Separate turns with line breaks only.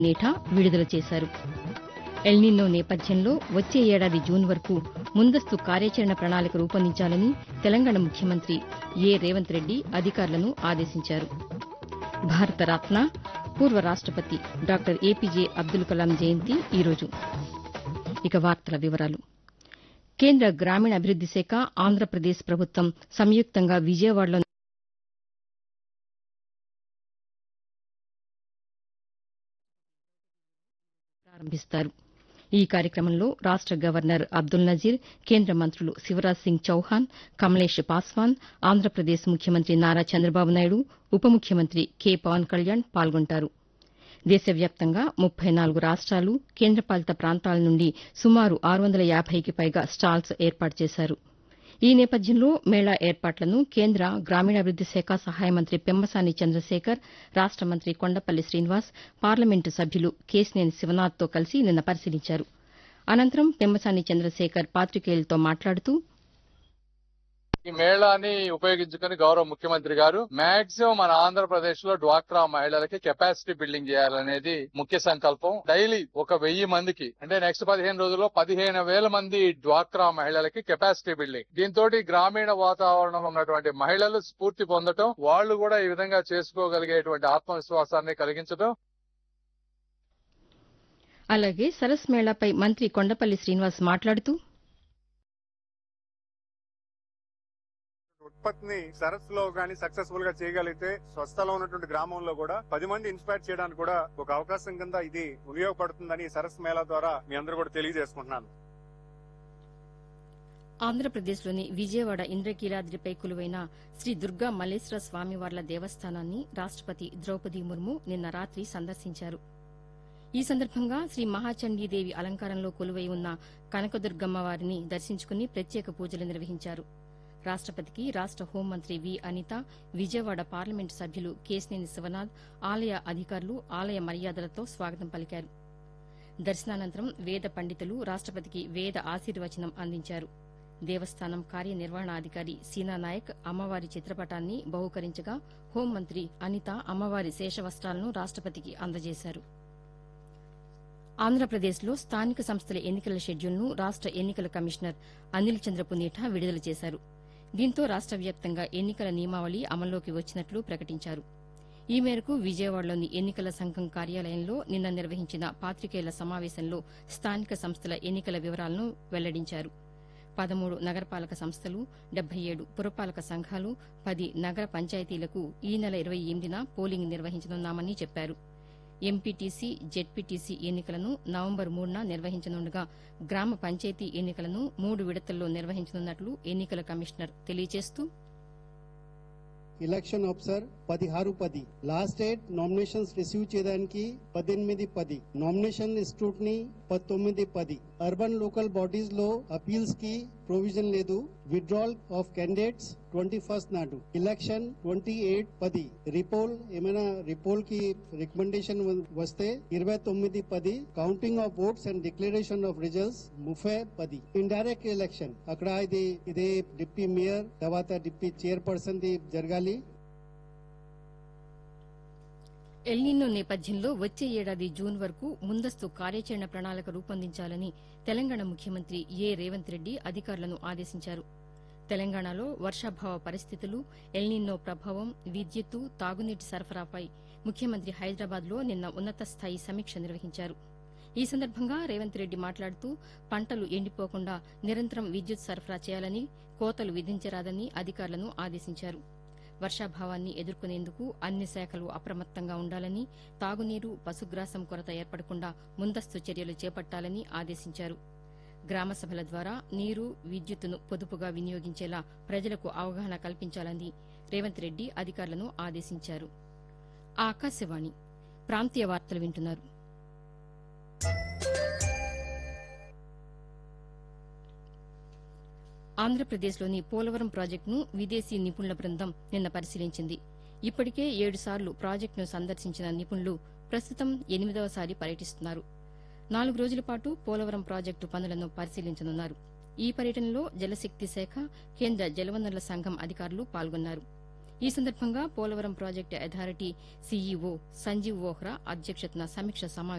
నేఠా విడుదల చేశారు ఎల్నినో నేపథ్యంలో వచ్చే ఏడాది జూన్ వరకు ముందస్తు కార్యాచరణ ప్రణాళిక రూపొందించాలని తెలంగాణ ముఖ్యమంత్రి ఏ రేవంత్ రెడ్డి అధికారులను ఆదేశించారు భారతరత్న పూర్వ రాష్టపతి డాక్టర్ ఏపీజే అబ్దుల్ కలాం జయంతి ఈరోజు ఇక వార్తల వివరాలు కేంద్ర గ్రామీణాభివృద్ది శాఖ ఆంధ్రప్రదేశ్ ప్రభుత్వం సంయుక్తంగా విజయవాడలో ప్రారంభిస్తారు ఈ కార్యక్రమంలో రాష్ట గవర్నర్ అబ్దుల్ నజీర్ కేంద్ర మంత్రులు శివరాజ్ సింగ్ చౌహాన్ కమలేష్ పాస్వాన్ ఆంధ్రప్రదేశ్ ముఖ్యమంత్రి నారా చంద్రబాబు నాయుడు ఉప ముఖ్యమంత్రి కె పవన్ కళ్యాణ్ పాల్గొంటారు దేశవ్యాప్తంగా ముప్పై నాలుగు రాష్ట్రాలు కేంద్రపాలిత ప్రాంతాల నుండి సుమారు ఆరు వందల యాభైకి పైగా స్టాల్స్ ఏర్పాటు చేశారు ఈ నేపథ్యంలో మేళా ఏర్పాట్లను కేంద్ర గ్రామీణాభివృద్ది శాఖ సహాయ మంత్రి పెమ్మసాని చంద్రశేఖర్ రాష్ట మంత్రి కొండపల్లి శ్రీనివాస్ పార్లమెంటు సభ్యులు కేశినేని శివనాథ్తో కలిసి నిన్న పరిశీలించారు అనంతరం పెమ్మసాని చంద్రశేఖర్ పాతికేయులతో మాట్లాడుతూ
ఈ మేళాని ఉపయోగించుకుని గౌరవ ముఖ్యమంత్రి గారు మాక్సిమం మన ఆంధ్రప్రదేశ్ లో డ్వాక్రా మహిళలకి కెపాసిటీ బిల్డింగ్ చేయాలనేది ముఖ్య సంకల్పం డైలీ ఒక వెయ్యి మందికి అంటే నెక్స్ట్ పదిహేను రోజుల్లో పదిహేను వేల మంది డ్వాక్రా మహిళలకి కెపాసిటీ బిల్డింగ్ దీంతో గ్రామీణ వాతావరణంలో ఉన్నటువంటి మహిళలు స్ఫూర్తి పొందటం వాళ్ళు కూడా ఈ విధంగా చేసుకోగలిగేటువంటి ఆత్మవిశ్వాసాన్ని కలిగించడం
అలాగే సరస్ మేళాపై మంత్రి కొండపల్లి శ్రీనివాస్ మాట్లాడుతూ
ఉత్పత్తిని సరస్సు లో గానీ సక్సెస్ఫుల్ గా చేయగలిగితే స్వస్థలో ఉన్నటువంటి గ్రామంలో కూడా పది మంది ఇన్స్పైర్ చేయడానికి కూడా ఒక అవకాశం కింద ఇది ఉపయోగపడుతుందని ఈ సరస్ మేళా ద్వారా మీ అందరూ కూడా తెలియజేసుకుంటున్నాను
ఆంధ్రప్రదేశ్లోని విజయవాడ ఇంద్రకీలాద్రిపై కొలువైన శ్రీ దుర్గా మల్లేశ్వర స్వామివార్ల దేవస్థానాన్ని రాష్టపతి ద్రౌపది ముర్ము నిన్న రాత్రి సందర్శించారు ఈ సందర్భంగా శ్రీ మహాచండీదేవి అలంకారంలో కొలువై ఉన్న కనకదుర్గమ్మ వారిని దర్శించుకుని ప్రత్యేక పూజలు నిర్వహించారు రాష్టపతికి రాష్ట హోంమంత్రి వి అనిత విజయవాడ పార్లమెంటు సభ్యులు కేశినేని శివనాథ్ ఆలయ అధికారులు ఆలయ మర్యాదలతో స్వాగతం పలికారు దర్శనానంతరం వేద పండితులు రాష్టపతికి వేద ఆశీర్వచనం అందించారు దేవస్థానం కార్యనిర్వహణాధికారి సీనా నాయక్ అమ్మవారి చిత్రపటాన్ని బహుకరించగా హోంమంత్రి అనిత అమ్మవారి శేషవస్త్రాలను రాష్టపతికి అందజేశారు ఆంధ్రప్రదేశ్లో స్థానిక సంస్థల ఎన్నికల షెడ్యూల్ను రాష్ట ఎన్నికల కమిషనర్ అనిల్ చంద్ర పునేఠా విడుదల చేశారు దీంతో రాష్ట వ్యాప్తంగా ఎన్నికల నియమావళి అమల్లోకి వచ్చినట్లు ప్రకటించారు ఈ మేరకు విజయవాడలోని ఎన్నికల సంఘం కార్యాలయంలో నిన్న నిర్వహించిన పాతికేయుల సమావేశంలో స్థానిక సంస్థల ఎన్నికల వివరాలను వెల్లడించారు పదమూడు నగరపాలక సంస్థలు డెబ్బై ఏడు పురపాలక సంఘాలు పది నగర పంచాయతీలకు ఈ నెల ఇరవై ఎనిమిదిన పోలింగ్ నిర్వహించనున్నామని చెప్పారు ఎంపీటీసీ జెడ్పీటీసీ ఎన్నికలను నవంబర్ మూడున నిర్వహించనుండగా గ్రామ పంచాయతీ ఎన్నికలను మూడు విడతల్లో నిర్వహించనున్నట్లు ఎన్నికల కమిషనర్ తెలియజేస్తూ
ఎలక్షన్ ఆఫీసర్ పదిహారు పది లాస్ట్ డేట్ నామినేషన్స్ రిసీవ్ చేయడానికి పద్దెనిమిది పది నామినేషన్ స్క్రూట్నీ పంతొమ్మిది పది అర్బన్ లోకల్ బాడీస్ లో అపీల్స్ కి ప్రొవిజన్ లేదు withdrawal of candidates twenty first నాడు ఎలక్షన్ ట్వంటీ ఎయిట్ పది రిపోల్ ఏమైనా రిపోల్ కి రికమెండేషన్ వస్తే ఇరవై తొమ్మిది పది counting of votes and declaration of results ముఫై పది ఇండైరెక్ట్ ఎలక్షన్ అక్కడ ఇది ఇదే డిప్యూటీ మేయర్ తర్వాత డిప్యూటీ చైర్పర్సన్ ది జరగాలి
ఎల్నినో నేపథ్యంలో వచ్చే ఏడాది జూన్ వరకు ముందస్తు కార్యాచరణ ప్రణాళిక రూపొందించాలని తెలంగాణ ముఖ్యమంత్రి ఏ రేవంత్ రెడ్డి అధికారులను ఆదేశించారు తెలంగాణలో వర్షాభావ పరిస్థితులు ఎల్నినో ప్రభావం విద్యుత్తు తాగునీటి సరఫరాపై ముఖ్యమంత్రి హైదరాబాద్లో నిన్న ఉన్నత స్థాయి సమీక్ష నిర్వహించారు ఈ సందర్భంగా రేవంత్ రెడ్డి మాట్లాడుతూ పంటలు ఎండిపోకుండా నిరంతరం విద్యుత్ సరఫరా చేయాలని కోతలు విధించరాదని అధికారులను ఆదేశించారు వర్షాభావాన్ని ఎదుర్కొనేందుకు అన్ని శాఖలు అప్రమత్తంగా ఉండాలని తాగునీరు పశుగ్రాసం కొరత ఏర్పడకుండా ముందస్తు చర్యలు చేపట్టాలని ఆదేశించారు గ్రామ సభల ద్వారా నీరు విద్యుత్తును పొదుపుగా వినియోగించేలా ప్రజలకు అవగాహన కల్పించాలని రేవంత్ రెడ్డి అధికారులను ఆదేశించారు ఆకాశవాణి ప్రాంతీయ వార్తలు వింటున్నారు ఆంధ్రప్రదేశ్లోని పోలవరం ప్రాజెక్టును విదేశీ నిపుణుల బృందం నిన్న పరిశీలించింది ఇప్పటికే ఏడుసార్లు ప్రాజెక్టును సందర్శించిన నిపుణులు ప్రస్తుతం ఎనిమిదవసారి పర్యటిస్తున్నారు నాలుగు రోజుల పాటు పోలవరం ప్రాజెక్టు పనులను పరిశీలించనున్నారు ఈ పర్యటనలో జలశక్తి శాఖ కేంద్ర జలవనరుల సంఘం అధికారులు పాల్గొన్నారు ఈ సందర్భంగా Polavaram project authority CEO Sanjeev Vohra అధ్యక్షతన సమీక్ష సమావేశం